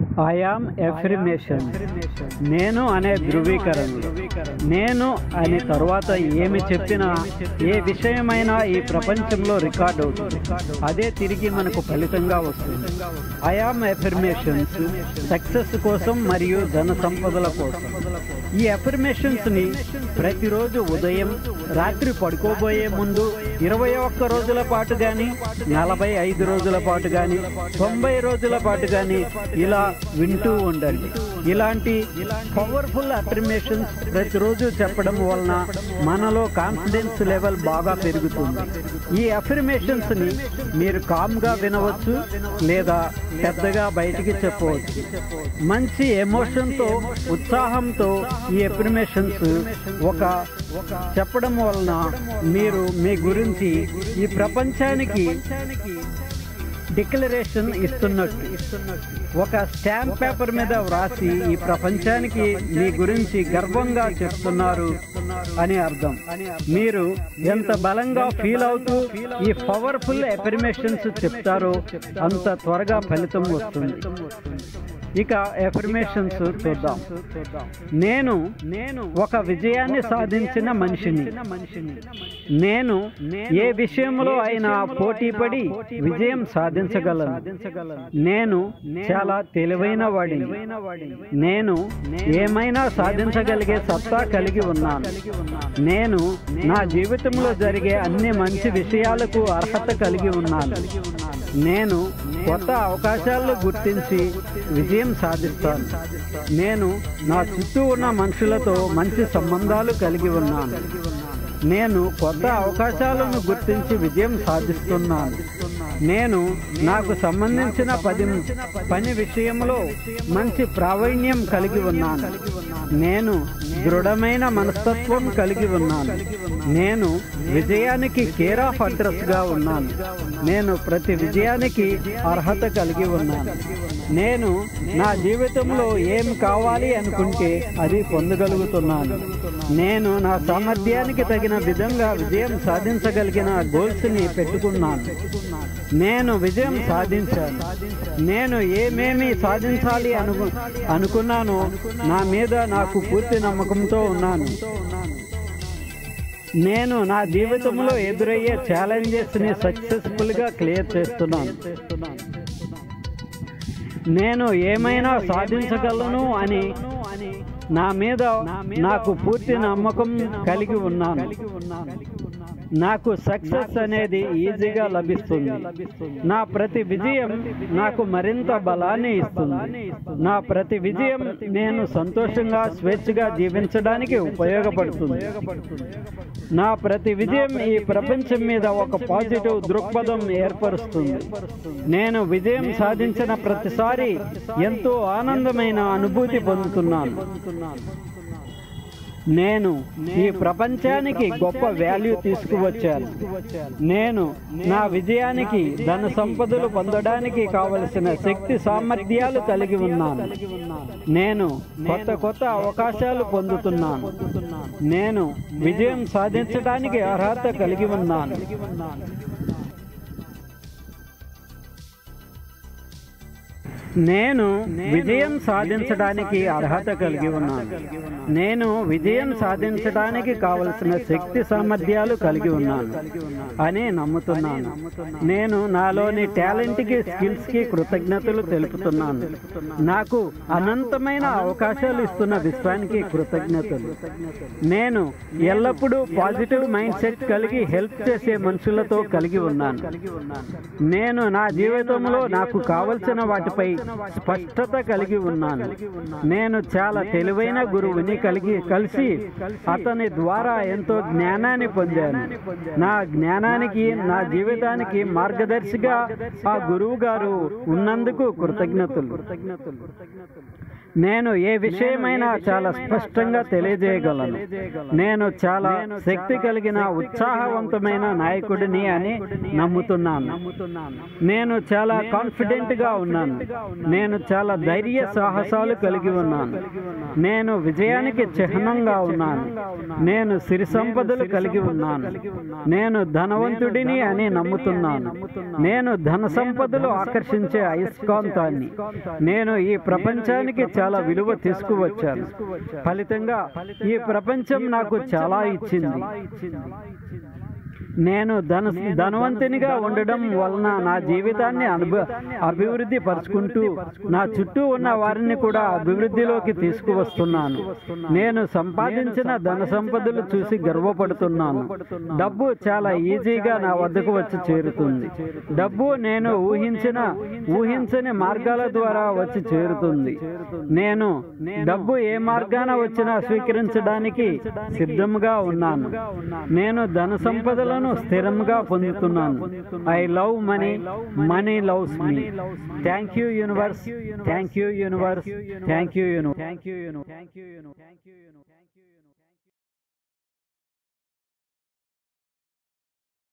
I am affirmation నేను అనే ధృవీకరణలు నేను అనే తరువాత ఏమి చెప్పినా ఏ విషయమైనా ఈ ప్రపంచంలో రికార్డ్ అవుతుంది అదే తిరిగి మనకు ఫలితంగా వస్తుంది ఐఆమ్ ఎఫర్మేషన్స్ సక్సెస్ కోసం మరియు ధన సంపదల కోసం ఈ ఎఫర్మేషన్స్ ని ప్రతిరోజు ఉదయం రాత్రి పడుకోబోయే ముందు ఇరవై ఒక్క రోజుల పాటు గాని నలభై ఐదు రోజుల పాటు గాని తొంభై రోజుల పాటు గాని ఇలా వింటూ ఉండండి ఇలాంటి పవర్ఫుల్ అఫర్మేషన్స్ ప్రతిరోజు చెప్పడం వలన మనలో కాన్ఫిడెన్స్ లెవెల్ బాగా పెరుగుతుంది ఈ అఫర్మేషన్స్ ని మీరు కామ్ గా వినవచ్చు లేదా పెద్దగా బయటికి చెప్పవచ్చు మంచి ఎమోషన్ తో ఉత్సాహంతో ఈ ఎఫర్మేషన్స్ ఒక చెప్పడం వలన మీరు మీ గురించి ఈ ప్రపంచానికి డిక్లరేషన్ ఇస్తున్నట్టు ఒక స్టాంప్ పేపర్ మీద వ్రాసి ఈ ప్రపంచానికి మీ గురించి గర్వంగా చెప్తున్నారు అని అర్థం మీరు ఎంత బలంగా ఫీల్ అవుతూ ఈ పవర్ఫుల్ ఎఫర్మేషన్స్ చెప్తారో అంత త్వరగా ఫలితం వస్తుంది ఇక ఎఫర్మేషన్స్ చూద్దాం నేను నేను ఒక విజయాన్ని సాధించిన మనిషిని నేను ఏ విషయంలో అయినా పోటీపడి విజయం సాధించగలను నేను చాలా తెలివైన వాడిని నేను ఏమైనా సాధించగలిగే సత్తా కలిగి ఉన్నాను నేను నా జీవితంలో జరిగే అన్ని మంచి విషయాలకు అర్హత కలిగి ఉన్నాను నేను కొత్త అవకాశాలను గుర్తించి విజయం సాధిస్తాను నేను నా చుట్టూ ఉన్న మనుషులతో మంచి సంబంధాలు కలిగి ఉన్నాను నేను కొత్త అవకాశాలను గుర్తించి విజయం సాధిస్తున్నాను నేను నాకు సంబంధించిన పది పని విషయంలో మంచి ప్రావీణ్యం కలిగి ఉన్నాను నేను దృఢమైన మనస్తత్వం కలిగి ఉన్నాను నేను విజయానికి కేర్ ఆఫ్ అడ్రస్ గా ఉన్నాను నేను ప్రతి విజయానికి అర్హత కలిగి ఉన్నాను నేను నా జీవితంలో ఏం కావాలి అనుకుంటే అది పొందగలుగుతున్నాను నేను నా సామర్థ్యానికి తగిన విధంగా విజయం సాధించగలిగిన గోల్స్ ని పెట్టుకున్నాను నేను విజయం సాధించాను నేను ఏమేమి సాధించాలి అను అనుకున్నానో నా మీద నాకు పూర్తి నమ్మకంతో ఉన్నాను నేను నా జీవితంలో ఎదురయ్యే ఛాలెంజెస్ ని సక్సెస్ఫుల్ గా క్లియర్ చేస్తున్నాను నేను ఏమైనా సాధించగలను అని నా మీద నాకు పూర్తి నమ్మకం కలిగి ఉన్నాను నాకు సక్సెస్ అనేది ఈజీగా లభిస్తుంది నా ప్రతి విజయం నాకు మరింత బలాన్ని ఇస్తుంది నా ప్రతి విజయం నేను సంతోషంగా స్వేచ్ఛగా జీవించడానికి ఉపయోగపడుతుంది నా ప్రతి విజయం ఈ ప్రపంచం మీద ఒక పాజిటివ్ దృక్పథం ఏర్పరుస్తుంది నేను విజయం సాధించిన ప్రతిసారి ఎంతో ఆనందమైన అనుభూతి పొందుతున్నాను నేను ఈ ప్రపంచానికి గొప్ప వాల్యూ తీసుకువచ్చాను నేను నా విజయానికి ధన సంపదలు పొందడానికి కావలసిన శక్తి సామర్థ్యాలు కలిగి ఉన్నాను నేను కొత్త కొత్త అవకాశాలు పొందుతున్నాను నేను విజయం సాధించడానికి అర్హత కలిగి ఉన్నాను నేను విజయం సాధించడానికి అర్హత కలిగి ఉన్నాను నేను విజయం సాధించడానికి కావలసిన శక్తి సామర్థ్యాలు కలిగి ఉన్నాను అని నమ్ముతున్నాను నేను నాలోని టాలెంట్ కి స్కిల్స్ కి కృతజ్ఞతలు తెలుపుతున్నాను నాకు అనంతమైన అవకాశాలు ఇస్తున్న విశ్వానికి కృతజ్ఞతలు నేను ఎల్లప్పుడూ పాజిటివ్ మైండ్ సెట్ కలిగి హెల్ప్ చేసే మనుషులతో కలిగి ఉన్నాను నేను నా జీవితంలో నాకు కావలసిన వాటిపై స్పష్టత కలిగి ఉన్నాను నేను చాలా తెలివైన గురువుని కలిగి కలిసి అతని ద్వారా ఎంతో జ్ఞానాన్ని పొందాను నా జ్ఞానానికి నా జీవితానికి మార్గదర్శిగా ఆ గురువు గారు ఉన్నందుకు కృతజ్ఞతలు నేను ఏ విషయమైనా చాలా స్పష్టంగా తెలియజేయగలను నేను చాలా శక్తి కలిగిన ఉత్సాహవంతమైన నాయకుడిని అని నమ్ముతున్నాను నేను చాలా కాన్ఫిడెంట్ గా ఉన్నాను నేను చాలా ధైర్య సాహసాలు కలిగి ఉన్నాను నేను విజయానికి చిహ్నంగా ఉన్నాను నేను సిరి సంపదలు కలిగి ఉన్నాను నేను ధనవంతుడిని అని నమ్ముతున్నాను నేను ధన సంపదలు ఆకర్షించే అయస్కాంతాన్ని నేను ఈ ప్రపంచానికి చాలా విలువ తీసుకువచ్చాను ఫలితంగా ఈ ప్రపంచం నాకు చాలా ఇచ్చింది నేను ధన ధనవంతునిగా ఉండడం వలన నా జీవితాన్ని అనుభ అభివృద్ధి పరుచుకుంటూ నా చుట్టూ ఉన్న వారిని కూడా అభివృద్ధిలోకి తీసుకువస్తున్నాను నేను సంపాదించిన ధన సంపదలు చూసి గర్వపడుతున్నాను డబ్బు చాలా ఈజీగా నా వద్దకు వచ్చి చేరుతుంది డబ్బు నేను ఊహించిన ఊహించని మార్గాల ద్వారా వచ్చి చేరుతుంది నేను డబ్బు ఏ మార్గాన వచ్చినా స్వీకరించడానికి సిద్ధంగా ఉన్నాను నేను ధన సంపదలను స్థిరంగా పొందుతున్నాను I love money money loves me thank you universe thank you universe thank you యూను థ్యాంక్ యూ యూను థ్యాంక్ యూ యూను థ్యాంక్ యూ యూను